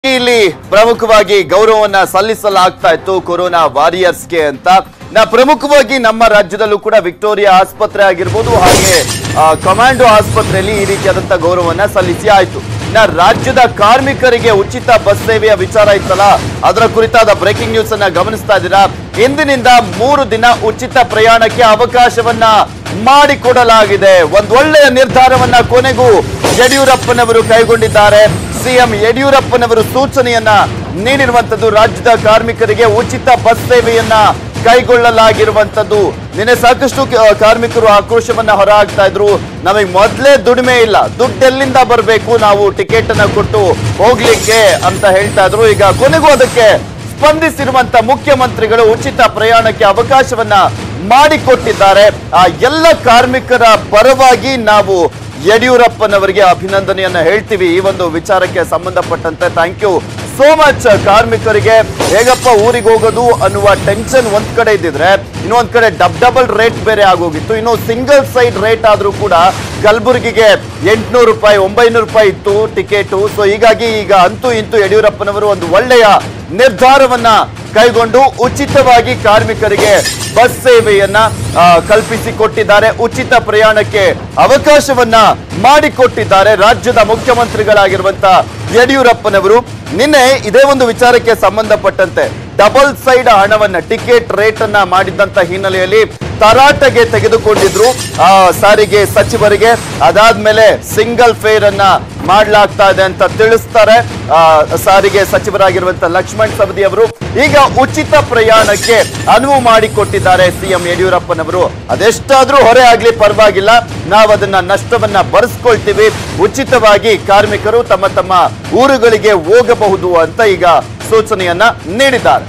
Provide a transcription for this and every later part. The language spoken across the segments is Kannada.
ಇಲ್ಲಿ ಪ್ರಮುಖವಾಗಿ ಗೌರವವನ್ನ ಸಲ್ಲಿಸಲಾಗ್ತಾ ಇತ್ತು ಕೊರೋನಾ ವಾರಿಯರ್ಸ್ಗೆ ಅಂತ ನಾ ಪ್ರಮುಖವಾಗಿ ನಮ್ಮ ರಾಜ್ಯದಲ್ಲೂ ಕೂಡ ವಿಕ್ಟೋರಿಯಾ ಆಸ್ಪತ್ರೆ ಆಗಿರ್ಬೋದು ಹಾಗೆ ಆ, ಕಮಾಂಡೋ ಆಸ್ಪತ್ರೆಯಲ್ಲಿ ಈ ರೀತಿಯಾದಂತ ಗೌರವವನ್ನ ಸಲ್ಲಿಸಿ ಆಯ್ತು ನಾ ರಾಜ್ಯದ ಕಾರ್ಮಿಕರಿಗೆ ಉಚಿತ ಬಸ್ ಸೇವೆಯ ವಿಚಾರ ಇತ್ತಲ್ಲ ಅದರ ಕುರಿತಾದ ಬ್ರೇಕಿಂಗ್ ನ್ಯೂಸ್ ಅನ್ನ ಗಮನಿಸ್ತಾ ಇದ್ದೀರಾ ಇಂದಿನಿಂದ ಮೂರು ದಿನ ಉಚಿತ ಪ್ರಯಾಣಕ್ಕೆ ಅವಕಾಶವನ್ನ ಮಾಡಿಕೊಡಲಾಗಿದೆ ಒಂದ್ ಒಳ್ಳೆಯ ನಿರ್ಧಾರವನ್ನ ಕೊನೆಗೂ ಯಡಿಯೂರಪ್ಪನವರು ಕೈಗೊಂಡಿದ್ದಾರೆ ಸಿಎಂ ಯಡಿಯೂರಪ್ಪನವರು ಸೂಚನೆಯನ್ನ ನೀಡಿರುವಂತದ್ದು ರಾಜ್ಯದ ಕಾರ್ಮಿಕರಿಗೆ ಉಚಿತ ಬಸ್ ಸೇವೆಯನ್ನ ಕೈಗೊಳ್ಳಲಾಗಿರುವಂತದ್ದು ನಿನ್ನೆ ಸಾಕಷ್ಟು ಕ- ಕಾರ್ಮಿಕರು ಆಕ್ರೋಶವನ್ನ ಹೊರಹಾಕ್ತಾ ಇದ್ರು ನಮಗೆ ಮೊದಲೇ ದುಡಿಮೆ ಇಲ್ಲ ದುಡ್ಡೆಲ್ಲಿಂದ ಬರಬೇಕು ನಾವು ಟಿಕೆಟ್ ಅನ್ನ ಕೊಟ್ಟು ಹೋಗ್ಲಿಕ್ಕೆ ಅಂತ ಹೇಳ್ತಾ ಇದ್ರು ಈಗ ಕೊನೆಗೂ ಅದಕ್ಕೆ ಸ್ಪಂದಿಸಿರುವಂತ ಮುಖ್ಯಮಂತ್ರಿಗಳು ಉಚಿತ ಪ್ರಯಾಣಕ್ಕೆ ಅವಕಾಶವನ್ನ ಮಾಡಿಕೊಟ್ಟಿದ್ದಾರೆ ಆ ಎಲ್ಲ ಕಾರ್ಮಿಕರ ಪರವಾಗಿ ನಾವು ಯಡಿಯೂರಪ್ಪನವರಿಗೆ ಅಭಿನಂದನೆಯನ್ನ ಹೇಳ್ತೀವಿ ಈ ಒಂದು ವಿಚಾರಕ್ಕೆ ಸಂಬಂಧಪಟ್ಟಂತೆ ಥ್ಯಾಂಕ್ ಯು ಸೋ ಮಚ್ ಕಾರ್ಮಿಕರಿಗೆ ಹೇಗಪ್ಪ ಊರಿಗೆ ಹೋಗೋದು ಅನ್ನುವ ಟೆನ್ಷನ್ ಒಂದ್ ಕಡೆ ಇದ್ದಿದ್ರೆ ಇನ್ನೊಂದ್ ಕಡೆ ಡಬ್ ಡಬಲ್ ರೇಟ್ ಬೇರೆ ಆಗೋಗಿತ್ತು ಇನ್ನು ಸಿಂಗಲ್ ಸೈಡ್ ರೇಟ್ ಆದ್ರೂ ಕೂಡ ಕಲಬುರಗಿಗೆ ಎಂಟ್ನೂರು ರೂಪಾಯಿ ಒಂಬೈನೂರು ರೂಪಾಯಿ ಇತ್ತು ಟಿಕೆಟು ಸೊ ಹೀಗಾಗಿ ಈಗ ಅಂತೂ ಇಂತೂ ಯಡಿಯೂರಪ್ಪನವರು ಒಂದು ಒಳ್ಳೆಯ ನಿರ್ಧಾರವನ್ನ ಕೈಗೊಂಡು ಉಚಿತವಾಗಿ ಕಾರ್ಮಿಕರಿಗೆ ಬಸ್ ಸೇವೆಯನ್ನ ಆ, ಕಲ್ಪಿಸಿಕೊಟ್ಟಿದ್ದಾರೆ ಉಚಿತ ಪ್ರಯಾಣಕ್ಕೆ ಅವಕಾಶವನ್ನ ಮಾಡಿಕೊಟ್ಟಿದ್ದಾರೆ ರಾಜ್ಯದ ಮುಖ್ಯಮಂತ್ರಿಗಳಾಗಿರುವಂತ ಯಡಿಯೂರಪ್ಪನವರು ನಿನ್ನೆ ಇದೇ ಒಂದು ವಿಚಾರಕ್ಕೆ ಸಂಬಂಧಪಟ್ಟಂತೆ ಡಬಲ್ ಸೈಡ್ ಹಣವನ್ನ ಟಿಕೆಟ್ ರೇಟ್ ಅನ್ನ ಮಾಡಿದ್ದಂತ ಹಿನ್ನೆಲೆಯಲ್ಲಿ ತರಾಟೆಗೆ ತೆಗೆದುಕೊಂಡಿದ್ರು ಆ ಸಾರಿಗೆ ಸಚಿವರಿಗೆ ಅದಾದ್ಮೇಲೆ ಸಿಂಗಲ್ ಫೇರ್ ಅನ್ನ ಮಾಡ್ಲಾಗ್ತಾ ಇದೆ ಅಂತ ತಿಳಿಸ್ತಾರೆ ಆ, ಸಾರಿಗೆ ಸಚಿವರಾಗಿರುವಂತ ಲಕ್ಷ್ಮಣ್ ಸವದಿ ಅವರು ಈಗ ಉಚಿತ ಪ್ರಯಾಣಕ್ಕೆ ಅನುವು ಮಾಡಿಕೊಟ್ಟಿದ್ದಾರೆ ಸಿಎಂ ಯಡಿಯೂರಪ್ಪನವರು ಅದೆಷ್ಟಾದ್ರೂ ಹೊರೆ ಆಗ್ಲಿ ಪರವಾಗಿಲ್ಲ ನಾವು ಅದನ್ನ ನಷ್ಟವನ್ನ ಭರಿಸ್ಕೊಳ್ತೀವಿ ಉಚಿತವಾಗಿ ಕಾರ್ಮಿಕರು ತಮ್ಮ ತಮ್ಮ ಊರುಗಳಿಗೆ ಹೋಗಬಹುದು ಅಂತ ಈಗ ಸೂಚನೆಯನ್ನ ನೀಡಿದ್ದಾರೆ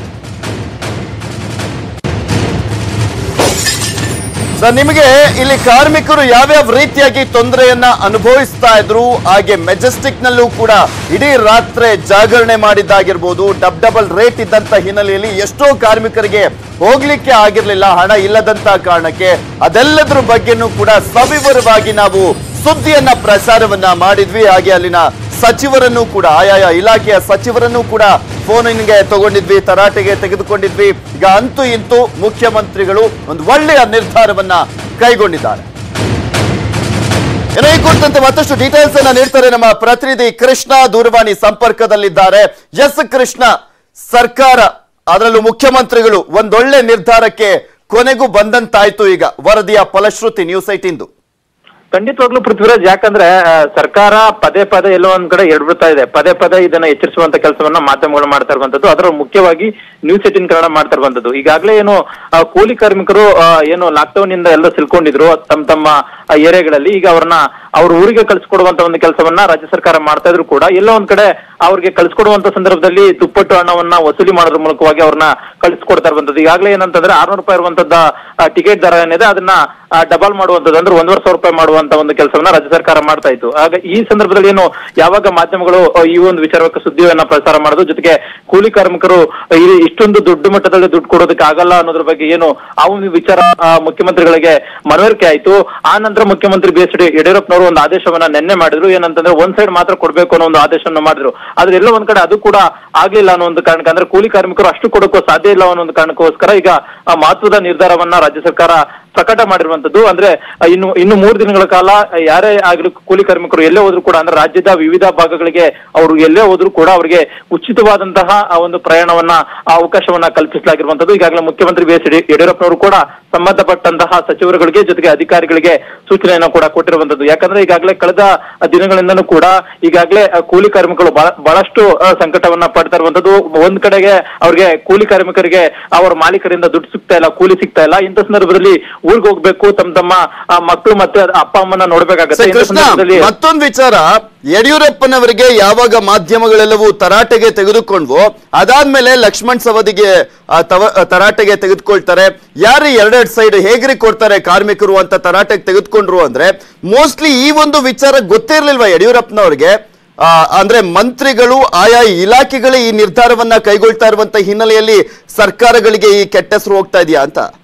ಸರ್ ನಿಮಗೆ ಇಲ್ಲಿ ಕಾರ್ಮಿಕರು ಯಾವ್ಯಾವ ರೀತಿಯಾಗಿ ತೊಂದರೆಯನ್ನ ಅನುಭವಿಸ್ತಾ ಇದ್ರು ಹಾಗೆ ಮೆಜೆಸ್ಟಿಕ್ ನಲ್ಲೂ ಕೂಡ ಇಡೀ ರಾತ್ರಿ ಜಾಗರಣೆ ಮಾಡಿದ್ದಾಗಿರ್ಬೋದು ಡಬ್ ಡಬಲ್ ರೇಟ್ ಇದ್ದಂತ ಹಿನ್ನೆಲೆಯಲ್ಲಿ ಎಷ್ಟೋ ಕಾರ್ಮಿಕರಿಗೆ ಹೋಗ್ಲಿಕ್ಕೆ ಆಗಿರ್ಲಿಲ್ಲ ಹಣ ಇಲ್ಲದಂತ ಕಾರಣಕ್ಕೆ ಅದೆಲ್ಲದ್ರ ಬಗ್ಗೆನೂ ಕೂಡ ಸವಿವರವಾಗಿ ನಾವು ಸುದ್ದಿಯನ್ನ ಪ್ರಸಾರವನ್ನ ಮಾಡಿದ್ವಿ ಹಾಗೆ ಅಲ್ಲಿನ ಸಚಿವರನ್ನು ಕೂಡ ಆಯಾಯ ಇಲಾಖೆಯ ಸಚಿವರನ್ನು ಕೂಡ ಫೋನಿಗೆ ತಗೊಂಡಿದ್ವಿ ತರಾಟೆಗೆ ತೆಗೆದುಕೊಂಡಿದ್ವಿ ಈಗ ಅಂತೂ ಇಂತೂ ಮುಖ್ಯಮಂತ್ರಿಗಳು ಒಂದು ಒಳ್ಳೆಯ ನಿರ್ಧಾರವನ್ನ ಕೈಗೊಂಡಿದ್ದಾರೆ ಏನೋ ಈ ಕುರಿತಂತೆ ಮತ್ತಷ್ಟು ಡೀಟೇಲ್ಸ್ ಅನ್ನ ನೀಡ್ತಾರೆ ನಮ್ಮ ಪ್ರತಿನಿಧಿ ಕೃಷ್ಣ ದೂರವಾಣಿ ಸಂಪರ್ಕದಲ್ಲಿದ್ದಾರೆ ಎಸ್ ಕೃಷ್ಣ ಸರ್ಕಾರ ಅದರಲ್ಲೂ ಮುಖ್ಯಮಂತ್ರಿಗಳು ಒಂದೊಳ್ಳೆ ನಿರ್ಧಾರಕ್ಕೆ ಕೊನೆಗೂ ಬಂದಂತಾಯ್ತು ಈಗ ವರದಿಯ ಫಲಶ್ರುತಿ ನ್ಯೂಸ್ ಏಟ್ ಇಂದು ಖಂಡಿತವಾಗ್ಲೂ ಪೃಥ್ವಿರಾಜ್ ಯಾಕಂದ್ರೆ ಆ, ಸರ್ಕಾರ ಪದೇ ಪದೇ ಎಲ್ಲೋ ಒಂದ್ ಕಡೆ ಎಡ್ಬಿಡ್ತಾ ಇದೆ ಪದೇ ಪದೇ ಇದನ್ನ ಎಚ್ಚರಿಸುವಂತ ಕೆಲಸವನ್ನ ಮಾಧ್ಯಮಗಳು ಮಾಡ್ತಾ ಇರುವಂತದ್ದು ಅದರ ಮುಖ್ಯವಾಗಿ ನ್ಯೂಸ್ ಏಟಿನ್ ಕನ್ನಡ ಮಾಡ್ತಾ ಇರುವಂತದ್ದು ಈಗಾಗಲೇ ಏನು ಆ, ಕೂಲಿ ಕಾರ್ಮಿಕರು ಆ, ಏನು ಲಾಕ್ಡೌನ್ ಇಂದ ಎಲ್ಲ ಸಿಲ್ಕೊಂಡಿದ್ರು ತಮ್ಮ ತಮ್ಮ ಆ, ಏರಿಯಾಗಳಲ್ಲಿ ಈಗ ಅವ್ರನ್ನ ಅವ್ರ ಊರಿಗೆ ಕಳ್ಸಿಕೊಡುವಂತ ಒಂದು ಕೆಲಸವನ್ನ ರಾಜ್ಯ ಸರ್ಕಾರ ಮಾಡ್ತಾ ಇದ್ರು ಕೂಡ ಎಲ್ಲೋ ಒಂದ್ ಕಡೆ ಅವ್ರಿಗೆ ಕಳ್ಸಿಕೊಡುವಂತ ಸಂದರ್ಭದಲ್ಲಿ ದುಪ್ಪಟ್ಟು ಹಣವನ್ನ ವಸೂಲಿ ಮಾಡೋದ್ರ ಮೂಲಕವಾಗಿ ಅವ್ರನ್ನ ಕಳಿಸ್ಕೊಡ್ತಾ ಇರುವಂತದ್ದು ಈಗಾಗಲೇ ಏನಂತಂದ್ರೆ ಆರ್ನೂರು ರೂಪಾಯಿ ಇರುವಂತದ್ದ ಟಿಕೆಟ್ ದರ ಏನಿದೆ ಅದನ್ನ ಡಬಲ್ ಮಾಡುವಂತದ್ದು ಅಂದ್ರೆ ಒಂದೂವರೆ ಸಾವಿರ ರೂಪಾಯಿ ಮಾಡುವಂತ ಒಂದು ಕೆಲಸವನ್ನ ರಾಜ್ಯ ಸರ್ಕಾರ ಮಾಡ್ತಾ ಇತ್ತು ಆಗ ಈ ಸಂದರ್ಭದಲ್ಲಿ ಏನು ಯಾವಾಗ ಮಾಧ್ಯಮಗಳು ಆ, ಈ ಒಂದು ವಿಚಾರಕ್ಕೆ ಸುದ್ದಿಯನ್ನ ಪ್ರಸಾರ ಮಾಡೋದು ಜೊತೆಗೆ ಕೂಲಿ ಕಾರ್ಮಿಕರು ಈ ಇಷ್ಟೊಂದು ದೊಡ್ಡ ಮಟ್ಟದಲ್ಲಿ ದುಡ್ಡು ಕೊಡೋದಕ್ಕೆ ಆಗಲ್ಲ ಅನ್ನೋದ್ರ ಬಗ್ಗೆ ಏನು ಆ ಒಂದು ವಿಚಾರ ಆ, ಮುಖ್ಯಮಂತ್ರಿಗಳಿಗೆ ಮನವರಿಕೆ ಆಯ್ತು ಆ ನಂತರ ಮುಖ್ಯಮಂತ್ರಿ ಬಿ ಎಸ್ ಯಡಿಯೂರಪ್ಪನವರು ಒಂದು ಆದೇಶವನ್ನ ನಿನ್ನೆ ಮಾಡಿದ್ರು ಏನಂತಂದ್ರೆ ಒಂದ್ ಸೈಡ್ ಮಾತ್ರ ಕೊಡ್ಬೇಕು ಅನ್ನೋ ಒಂದು ಆದೇಶವನ್ನು ಮಾಡಿದ್ರು ಆದ್ರೆ ಎಲ್ಲೋ ಒಂದ್ ಕಡೆ ಅದು ಕೂಡ ಆಗ್ಲಿಲ್ಲ ಅನ್ನೋ ಒಂದು ಕಾರಣಕ್ಕೆ ಅಂದ್ರೆ ಕೂಲಿ ಕಾರ್ಮಿಕರು ಅಷ್ಟು ಕೊಡೋಕ್ಕೂ ಸಾಧ್ಯ ಇಲ್ಲ ಅನ್ನೋ ಒಂದು ಕಾರಣಕ್ಕೋಸ್ಕರ ಈಗ ಆ ಮಹತ್ವದ ನಿರ್ಧಾರವನ್ನ ರಾಜ್ಯ ಸರ್ಕಾರ ಪ್ರಕಟ ಮಾಡಿರುವಂತದ್ದು ಅಂದ್ರೆ ಆ, ಇನ್ನು ಇನ್ನು ಮೂರು ದಿನಗಳ ಕಾಲ ಯಾರೇ ಆಗ್ಲಿ ಕೂಲಿ ಕಾರ್ಮಿಕರು ಎಲ್ಲೇ ಹೋದ್ರು ಕೂಡ ಅಂದ್ರೆ ರಾಜ್ಯದ ವಿವಿಧ ಭಾಗಗಳಿಗೆ ಅವರು ಎಲ್ಲೇ ಹೋದ್ರು ಕೂಡ ಅವರಿಗೆ ಉಚಿತವಾದಂತಹ ಆ ಒಂದು ಪ್ರಯಾಣವನ್ನ ಆ ಅವಕಾಶವನ್ನ ಕಲ್ಪಿಸಲಾಗಿರುವಂತದ್ದು ಈಗಾಗಲೇ ಮುಖ್ಯಮಂತ್ರಿ ಬಿ ಎಸ್ ಯಡಿಯೂರಪ್ಪನವರು ಕೂಡ ಸಂಬಂಧಪಟ್ಟಂತಹ ಸಚಿವರುಗಳಿಗೆ ಜೊತೆಗೆ ಅಧಿಕಾರಿಗಳಿಗೆ ಸೂಚನೆಯನ್ನ ಕೂಡ ಕೊಟ್ಟಿರುವಂತದ್ದು ಯಾಕಂದ್ರೆ ಈಗಾಗಲೇ ಕಳೆದ ದಿನಗಳಿಂದನೂ ಕೂಡ ಈಗಾಗಲೇ ಆ, ಕೂಲಿ ಕಾರ್ಮಿಕರು ಬಹಳ- ಬಹಳಷ್ಟು ಆ, ಸಂಕಟವನ್ನ ಪಡ್ತಾ ಇರುವಂತದ್ದು ಒಂದ್ ಕಡೆಗೆ ಅವ್ರಿಗೆ ಕೂಲಿ ಕಾರ್ಮಿಕರಿಗೆ ಅವರ ಮಾಲೀಕರಿಂದ ದುಡ್ಡು ಸಿಗ್ತಾ ಇಲ್ಲ ಕೂಲಿ ಸಿಗ್ತಾ ಇಲ್ಲ ಇಂಥ ಸಂದರ್ಭದಲ್ಲಿ ಊರಿಗೆ ಹೋಗ್ಬೇಕು ತಮ್ಮ ತಮ್ಮ ಆ, ಮಕ್ಕಳು ಮತ್ತೆ ಅಪ್ಪ ಅಮ್ಮನ ನೋಡ್ಬೇಕಾಗತ್ತೆ ಸರ್, ಇಂಥ ಕೃಷ್ಣ ಸಂದರ್ಭದಲ್ಲಿ ಮತ್ತೊಂದು ವಿಚಾರ ಯಡಿಯೂರಪ್ಪನವರಿಗೆ ಯಾವಾಗ ಮಾಧ್ಯಮಗಳೆಲ್ಲವೂ ತರಾಟೆಗೆ ತೆಗೆದುಕೊಂಡ್ವು ಅದಾದ್ಮೇಲೆ ಲಕ್ಷ್ಮಣ್ ಸವದಿಗೆ ಆ, ತವ- ಆ, ತರಾಟೆಗೆ ತೆಗೆದುಕೊಳ್ತಾರೆ ಯಾರು ಎರಡೆರಡು ಸೈಡ್ ಹೇಗ್ರಿ ಕೊಡ್ತಾರೆ ಕಾರ್ಮಿಕರು ಅಂತ ತರಾಟೆಗೆ ತೆಗೆದುಕೊಂಡ್ರು ಅಂದ್ರೆ ಮೋಸ್ಟ್ಲಿ ಈ ಒಂದು ವಿಚಾರ ಗೊತ್ತಿರ್ಲಿಲ್ವಾ ಯಡಿಯೂರಪ್ಪನವ್ರಿಗೆ ಆ, ಅಂದ್ರೆ ಮಂತ್ರಿಗಳು ಆಯಾ ಇಲಾಖೆಗಳೇ ಈ ನಿರ್ಧಾರವನ್ನ ಕೈಗೊಳ್ತಾ ಇರುವಂತ ಹಿನ್ನೆಲೆಯಲ್ಲಿ ಸರ್ಕಾರಗಳಿಗೆ ಈ ಕೆಟ್ಟ ಹೆಸರು ಹೋಗ್ತಾ ಇದೆಯಾ ಅಂತ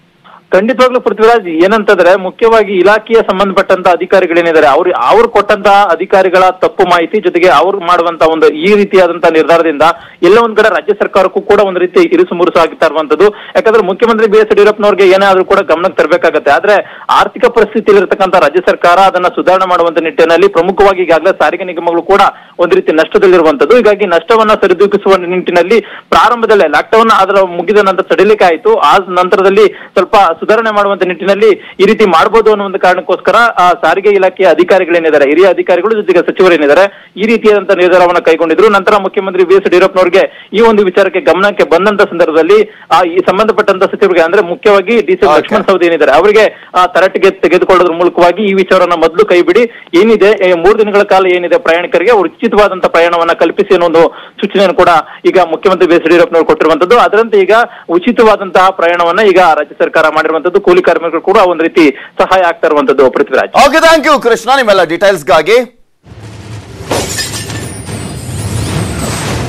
ಖಂಡಿತವಾಗ್ಲೂ ಪೃಥ್ವಿರಾಜ್ ಏನಂತಂದ್ರೆ ಮುಖ್ಯವಾಗಿ ಇಲಾಖೆಯ ಸಂಬಂಧಪಟ್ಟಂತ ಅಧಿಕಾರಿಗಳೇನಿದ್ದಾರೆ ಅವ್ರು ಅವ್ರು ಕೊಟ್ಟಂತ ಅಧಿಕಾರಿಗಳ ತಪ್ಪು ಮಾಹಿತಿ ಜೊತೆಗೆ ಅವ್ರು ಮಾಡುವಂತ ಒಂದು ಈ ರೀತಿಯಾದಂತಹ ನಿರ್ಧಾರದಿಂದ ಎಲ್ಲ ಒಂದ್ ಕಡೆ ರಾಜ್ಯ ಸರ್ಕಾರಕ್ಕೂ ಕೂಡ ಒಂದು ರೀತಿ ಇರುಸು ಮುರುಸು ಆಗ್ತಾ ಇರುವಂತದ್ದು ಯಾಕಂದ್ರೆ ಮುಖ್ಯಮಂತ್ರಿ ಬಿ ಎಸ್ ಯಡಿಯೂರಪ್ಪನವ್ರಿಗೆ ಏನೇ ಆದ್ರೂ ಕೂಡ ಗಮನಕ್ಕೆ ತರಬೇಕಾಗತ್ತೆ ಆದ್ರೆ ಆರ್ಥಿಕ ಪರಿಸ್ಥಿತಿಯಲ್ಲಿರ್ತಕ್ಕಂಥ ರಾಜ್ಯ ಸರ್ಕಾರ ಅದನ್ನ ಸುಧಾರಣೆ ಮಾಡುವಂತ ನಿಟ್ಟಿನಲ್ಲಿ ಪ್ರಮುಖವಾಗಿ ಈಗಾಗಲೇ ಸಾರಿಗೆ ನಿಗಮಗಳು ಕೂಡ ಒಂದು ರೀತಿ ನಷ್ಟದಲ್ಲಿರುವಂತದ್ದು ಹೀಗಾಗಿ ನಷ್ಟವನ್ನ ಸರಿದೂಗಿಸುವ ನಿಟ್ಟಿನಲ್ಲಿ ಪ್ರಾರಂಭದಲ್ಲೇ ಲಾಕ್ಡೌನ್ ಅದರ ಮುಗಿದ ನಂತರ ತಡಿಲಿಕ್ಕೆ ಆಯ್ತು ಆ ನಂತರದಲ್ಲಿ ಸ್ವಲ್ಪ ಸುಧಾರಣೆ ಮಾಡುವಂತ ನಿಟ್ಟಿನಲ್ಲಿ ಈ ರೀತಿ ಮಾಡಬಹುದು ಅನ್ನೋ ಒಂದು ಕಾರಣಕ್ಕೋಸ್ಕರ ಆ ಸಾರಿಗೆ ಇಲಾಖೆಯ ಅಧಿಕಾರಿಗಳೇನಿದ್ದಾರೆ ಹಿರಿಯ ಅಧಿಕಾರಿಗಳು ಜೊತೆಗೆ ಸಚಿವರೇನಿದ್ದಾರೆ ಈ ರೀತಿಯಾದಂತಹ ನಿರ್ಧಾರವನ್ನ ಕೈಗೊಂಡಿದ್ರು ನಂತರ ಮುಖ್ಯಮಂತ್ರಿ ಬಿ ಎಸ್ ಯಡಿಯೂರಪ್ಪನವರಿಗೆ ಈ ಒಂದು ವಿಚಾರಕ್ಕೆ ಗಮನಕ್ಕೆ ಬಂದಂತ ಸಂದರ್ಭದಲ್ಲಿ ಆ ಈ ಸಂಬಂಧಪಟ್ಟಂತ ಸಚಿವರಿಗೆ ಅಂದ್ರೆ ಮುಖ್ಯವಾಗಿ D C Okay. Laxman Savadi ಏನಿದ್ದಾರೆ ಅವರಿಗೆ ಆ, ತರಾಟೆಗೆ ತೆಗೆದುಕೊಳ್ಳೋದ್ರ ಮೂಲಕವಾಗಿ ಈ ವಿಚಾರವನ್ನ ಮೊದಲು ಕೈಬಿಡಿ ಏನಿದೆ ಏ, ಮೂರು ದಿನಗಳ ಕಾಲ ಏನಿದೆ ಪ್ರಯಾಣಿಕರಿಗೆ ಉಚಿತವಾದಂತ ಪ್ರಯಾಣವನ್ನ ಕಲ್ಪಿಸಿ ಅನ್ನೋ ಒಂದು ಸೂಚನೆಯನ್ನು ಕೂಡ ಈಗ ಮುಖ್ಯಮಂತ್ರಿ ಬಿ ಎಸ್ ಯಡಿಯೂರಪ್ಪನವರು ಕೊಟ್ಟಿರುವಂತದ್ದು ಅದರಂತೆ ಈಗ ಉಚಿತವಾದಂತಹ ಪ್ರಯಾಣವನ್ನ ಈಗ ರಾಜ್ಯ ಸರ್ಕಾರ ಮಾಡಿರುವಂತದ್ದು ಕೂಲಿ ಕಾರ್ಮಿಕರು ಕೂಡ ಒಂದು ರೀತಿ ಸಹಾಯ ಆಗ್ತಾ ಇರುವಂತದ್ದು Prithviraj okay thank you Krishna ನಿಮ್ಮೆಲ್ಲ ಡೀಟೇಲ್ಸ್ಗಾಗಿ